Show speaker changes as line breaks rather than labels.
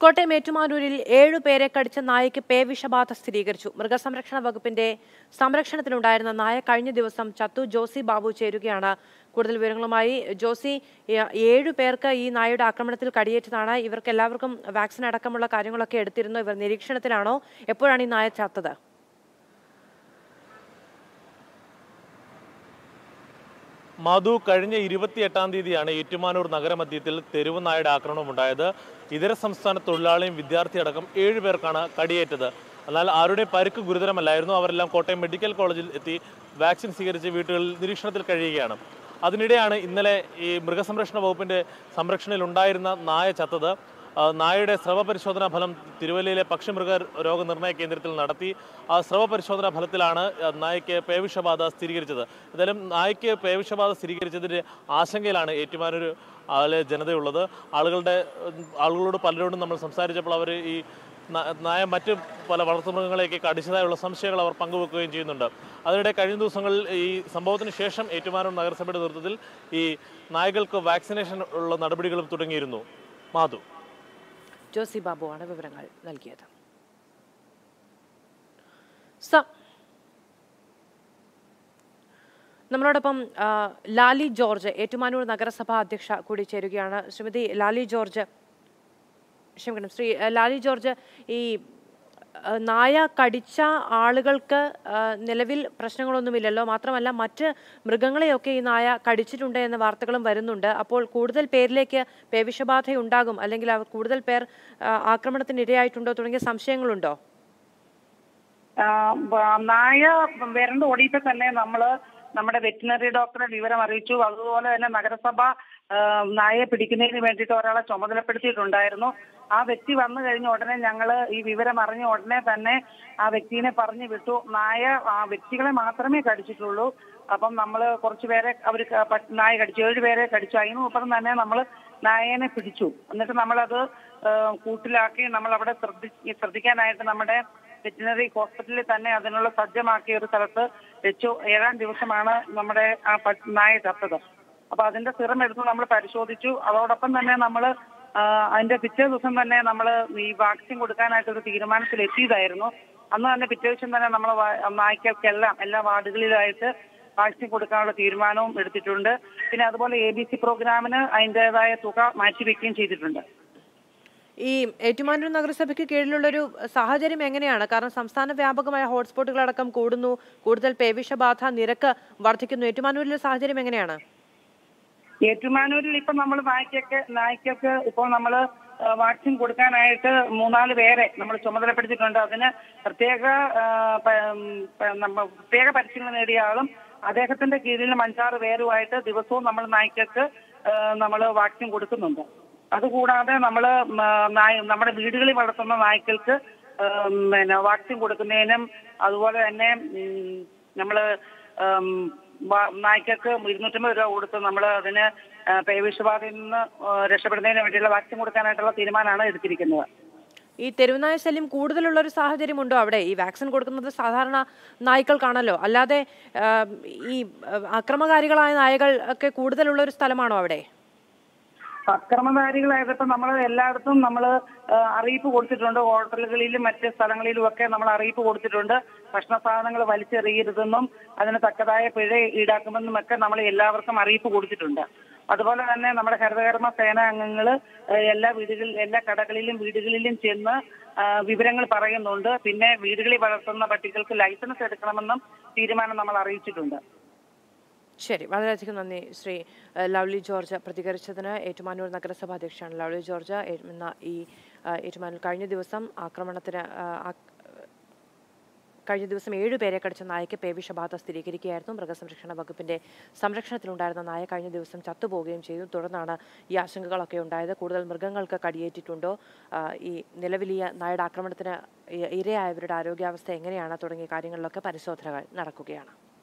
കോട്ടയം ഏറ്റുമാനൂരിൽ ഏഴു പേരെ കടിച്ച നായയ്ക്ക് പേവിഷബാധ സ്ഥിരീകരിച്ചു മൃഗസംരക്ഷണ വകുപ്പിന്റെ സംരക്ഷണത്തിലുണ്ടായിരുന്ന നായ കഴിഞ്ഞ ദിവസം ചത്തു ജോസി ബാബു ചേരുകയാണ് കൂടുതൽ വിവരങ്ങളുമായി ജോസി ഏ- ഏഴു പേർക്ക് ഈ നായയുടെ ആക്രമണത്തിൽ കടിയേറ്റതാണ് ഇവർക്ക് എല്ലാവർക്കും വാക്സിൻ അടക്കമുള്ള കാര്യങ്ങളൊക്കെ എടുത്തിരുന്നു ഇവർ നിരീക്ഷണത്തിലാണോ എപ്പോഴാണ് ഈ നായ ചത്തത്
മധു കഴിഞ്ഞ ഇരുപത്തിയെട്ടാം തീയതിയാണ് ഏറ്റുമാനൂർ നഗരമധ്യത്തിൽ തെരുവ് നായയുടെ ആക്രമണം ഉണ്ടായത് ഇതര സംസ്ഥാന തൊഴിലാളിയും വിദ്യാർത്ഥി അടക്കം ഏഴ് പേർക്കാണ് കടിയേറ്റത് എന്നാൽ ആരുടെയും പരിക്ക് ഗുരുതരമല്ലായിരുന്നു അവരെല്ലാം കോട്ടയം മെഡിക്കൽ കോളേജിൽ എത്തി വാക്സിൻ സ്വീകരിച്ച് വീട്ടുകളിൽ നിരീക്ഷണത്തിൽ കഴിയുകയാണ് അതിനിടെയാണ് ഇന്നലെ ഈ മൃഗസംരക്ഷണ വകുപ്പിന്റെ സംരക്ഷണയിൽ ഉണ്ടായിരുന്ന നായ ചത്തത് ആ, നായയുടെ സ്രവ പരിശോധനാ ഫലം തിരുവല്ലയിലെ പക്ഷിമൃഗ രോഗനിർണയ കേന്ദ്രത്തിൽ നടത്തി ആ സ്രവ പരിശോധനാ ഫലത്തിലാണ് ആ, നായയ്ക്ക് പേവിഷബാധ സ്ഥിരീകരിച്ചത് എന്തായാലും നായയ്ക്ക് പേവിഷബാധ സ്ഥിരീകരിച്ചതിന്റെ ആശങ്കയിലാണ് ഏറ്റുമാനൂർ ആളെ ജനതയുള്ളത് ആളുകളുടെ ഉം, ആളുകളോട് പലരോടും നമ്മൾ സംസാരിച്ചപ്പോൾ അവർ ഈ ന- നായ മറ്റ് പല വളർത്തുമൃഗങ്ങളെയൊക്കെ കടിച്ചതായുള്ള സംശയങ്ങൾ അവർ പങ്കുവെക്കുകയും ചെയ്യുന്നുണ്ട് അതിനിടെ കഴിഞ്ഞ ദിവസങ്ങളിൽ ഈ സംഭവത്തിന് ശേഷം ഏറ്റുമാനൂർ നഗരസഭയുടെ നേതൃത്വത്തിൽ ഈ നായകൾക്ക് വാക്സിനേഷൻ ഉള്ള നടപടികളും തുടങ്ങിയിരുന്നു മാധു
ജോസി ബാബുവാണ് വിവരങ്ങൾ നൽകിയത് സ- നമ്മളോടൊപ്പം ആ, ലാലി ജോർജ് ഏറ്റുമാനൂർ നഗരസഭാ അധ്യക്ഷ കൂടി ചേരുകയാണ് ശ്രീമതി ലാലി ജോർജ് ക്ഷമിക്കണം ശ്രീ ആ, ലാലി ജോർജ് ഈ ആ, നായ കടിച്ച ആളുകൾക്ക് ആ, നിലവിൽ പ്രശ്നങ്ങളൊന്നുമില്ലല്ലോ മാത്രമല്ല മറ്റ് മൃഗങ്ങളെയൊക്കെ ഈ നായ കടിച്ചിട്ടുണ്ട് എന്ന വാർത്തകളും വരുന്നുണ്ട് അപ്പോൾ കൂടുതൽ പേരിലേക്ക് പേവിഷബാധയുണ്ടാകും അല്ലെങ്കിൽ അവർ കൂടുതൽ പേർ ആ, ആക്രമണത്തിന് ഇരയായിട്ടുണ്ടോ തുടങ്ങിയ സംശയങ്ങളുണ്ടോ
ആ, ബ- നായ വരണ്ട ഓടിയപ്പോ തന്നെ നമ്മള് നമ്മുടെ വെറ്റിനറി ഡോക്ടറെ വിവരം അറിയിച്ചു അതുപോലെ തന്നെ നഗരസഭ ആ, നായയെ പിടിക്കുന്നതിന് വേണ്ടിയിട്ട് ഒരാളെ ചുമതലപ്പെടുത്തിയിട്ടുണ്ടായിരുന്നു ആ വ്യക്തി വന്നു കഴിഞ്ഞ ഉടനെ ഞങ്ങൾ ഈ വിവരം അറിഞ്ഞ ഉടനെ തന്നെ ആ വ്യക്തിനെ പറഞ്ഞു വിട്ടു നായ ആ വ്യക്തികളെ മാത്രമേ കടിച്ചിട്ടുള്ളൂ അപ്പം നമ്മൾ കുറച്ച് പേരെ അവർ നായ കടിച്ചു ഏഴ് പേരെ കടിച്ചു അതിന് മുപ്പുറം തന്നെ നമ്മൾ നായനെ പിടിച്ചു എന്നിട്ട് നമ്മളത് ആ, കൂട്ടിലാക്കി നമ്മൾ അവിടെ ശ്രദ്ധി ശ്രദ്ധിക്കാനായിട്ട് നമ്മുടെ വെറ്റിനറി ഹോസ്പിറ്റലിൽ തന്നെ അതിനുള്ള സജ്ജമാക്കിയ ഒരു സ്ഥലത്ത് വെച്ചു ഏഴാം ദിവസമാണ് നമ്മുടെ ആ പ- നായ ചത്തത് അപ്പൊ അതിന്റെ സിറം എടുത്ത് നമ്മൾ പരിശോധിച്ചു അതോടൊപ്പം തന്നെ നമ്മൾ അതിന്റെ പിറ്റേ ദിവസം തന്നെ നമ്മൾ ഈ വാക്സിൻ കൊടുക്കാനായിട്ട് ഒരു തീരുമാനത്തിൽ എത്തിയതായിരുന്നു അന്ന് തന്നെ പിറ്റേ ദിവസം തന്നെ നമ്മൾ നായ്ക്കൾക്കെല്ലാം എല്ലാ വാർഡുകളിലായിട്ട് വാക്സിൻ കൊടുക്കാനുള്ള തീരുമാനവും എടുത്തിട്ടുണ്ട് പിന്നെ അതുപോലെ എ ബി സി പ്രോഗ്രാമിന് അതിൻ്റെതായ തുക മാറ്റിവെക്കുകയും ചെയ്തിട്ടുണ്ട്
ഈ ഏറ്റുമാനൂർ നഗരസഭയ്ക്ക് കീഴിലുള്ളൊരു സാഹചര്യം എങ്ങനെയാണ് കാരണം സംസ്ഥാന വ്യാപകമായ ഹോട്ട്സ്പോട്ടുകളടക്കം കൂടുന്നു കൂടുതൽ പേവിഷബാധ നിരക്ക് വർദ്ധിക്കുന്നു ഏറ്റുമാനൂരിലെ സാഹചര്യം എങ്ങനെയാണ്
ഏറ്റുമാനൂരിൽ ഇപ്പൊ നമ്മൾ നായ്ക്കൊക്കെ നായ്ക്കൊക്കെ ഇപ്പോൾ നമ്മൾ വാക്സിൻ കൊടുക്കാനായിട്ട് മൂന്നാല് പേരെ നമ്മൾ ചുമതലപ്പെടുത്തിയിട്ടുണ്ട് അതിന് പ്രത്യേക ആ, പ- ഉം, പ- നമ്മ പ്രത്യേക പരിശീലനം നേടിയ ആളും അദ്ദേഹത്തിന്റെ കീഴിലും അഞ്ചാറ് പേരുമായിട്ട് ദിവസവും നമ്മൾ നായ്ക്കൊക്കെ നമ്മൾ വാക്സിൻ കൊടുക്കുന്നുണ്ട് അതുകൂടാതെ നമ്മൾ നായ നമ്മുടെ വീടുകളിൽ വളർത്തുന്ന നായ്ക്കൾക്ക് ഉം, പിന്നെ വാക്സിൻ കൊടുക്കുന്നതിനും അതുപോലെ തന്നെ നമ്മൾ നായ്ക്കൾക്ക് ഇരുന്നൂറ്റമ്പത് രൂപ കൊടുത്ത് നമ്മൾ അതിന് ആ, പേവിഷബാധയിൽ നിന്ന് ആ, രക്ഷപ്പെടുന്നതിന് വേണ്ടിയുള്ള വാക്സിൻ കൊടുക്കാനായിട്ടുള്ള തീരുമാനമാണ് എടുത്തിരിക്കുന്നത്
ഈ തെരുവുനായ ശല്യം കൂടുതലുള്ള ഒരു സാഹചര്യമുണ്ടോ അവിടെ ഈ വാക്സിൻ കൊടുക്കുന്നത് സാധാരണ നായ്ക്കൾക്കാണല്ലോ അല്ലാതെ ആ, ഈ ആ, അക്രമകാരികളായ നായകൾ ഒക്കെ കൂടുതലുള്ള ഒരു സ്ഥലമാണോ അവിടെ
അക്രമകാരികളായതിപ്പോ നമ്മൾ എല്ലായിടത്തും നമ്മൾ അറിയിപ്പ് കൊടുത്തിട്ടുണ്ട് ഹോട്ടലുകളിലും മറ്റ് സ്ഥലങ്ങളിലും ഒക്കെ നമ്മൾ അറിയിപ്പ് കൊടുത്തിട്ടുണ്ട് ഭക്ഷണ സാധനങ്ങൾ വലിച്ചെറിയരുതെന്നും അതിന് തക്കതായ പിഴ ഈടാക്കുമെന്നും ഒക്കെ നമ്മൾ എല്ലാവർക്കും അറിയിപ്പ് കൊടുത്തിട്ടുണ്ട് അതുപോലെ തന്നെ നമ്മുടെ ഹരിതകർമ്മ സേന അംഗങ്ങൾ എല്ലാ വീടുകളിൽ എല്ലാ കടകളിലും വീടുകളിലും ചെന്ന് ആ, വിവരങ്ങൾ പറയുന്നുണ്ട് പിന്നെ വീടുകളിൽ വളർത്തുന്ന പട്ടികൾക്ക് ലൈസൻസ് എടുക്കണമെന്നും തീരുമാനം നമ്മൾ അറിയിച്ചിട്ടുണ്ട്
ശരി വളരെയധികം നന്ദി ശ്രീ ഏഹ്, ലവ്ലി ജോർജ് പ്രതികരിച്ചതിന് ഏറ്റുമാനൂർ നഗരസഭാ അധ്യക്ഷയാണ് ലവ്ലി ജോർജ് ഏ- എന്ന ഈ ഏഹ്, ഏറ്റുമാനൂർ കഴിഞ്ഞ ദിവസം ആക്രമണത്തിന് ഏഹ്, ആക്- കഴിഞ്ഞ ദിവസം ഏഴു പേരെ കടിച്ച നായയ്ക്ക് പേവിഷബാധ സ്ഥിരീകരിക്കുകയായിരുന്നു മൃഗസംരക്ഷണ വകുപ്പിന്റെ സംരക്ഷണത്തിലുണ്ടായിരുന്ന നായ കഴിഞ്ഞ ദിവസം ചത്തുപോവുകയും ചെയ്തു തുടർന്നാണ് ഈ ആശങ്കകളൊക്കെ ഉണ്ടായത് കൂടുതൽ മൃഗങ്ങൾക്ക് കടിയേറ്റിട്ടുണ്ടോ ആ, ഈ നിലവിൽ ഈ നായയുടെ ആക്രമണത്തിന് ഇ- ഇരയായവരുടെ ആരോഗ്യാവസ്ഥ എങ്ങനെയാണ് തുടങ്ങിയ കാര്യങ്ങളിലൊക്കെ പരിശോധനകൾ നടക്കുകയാണ്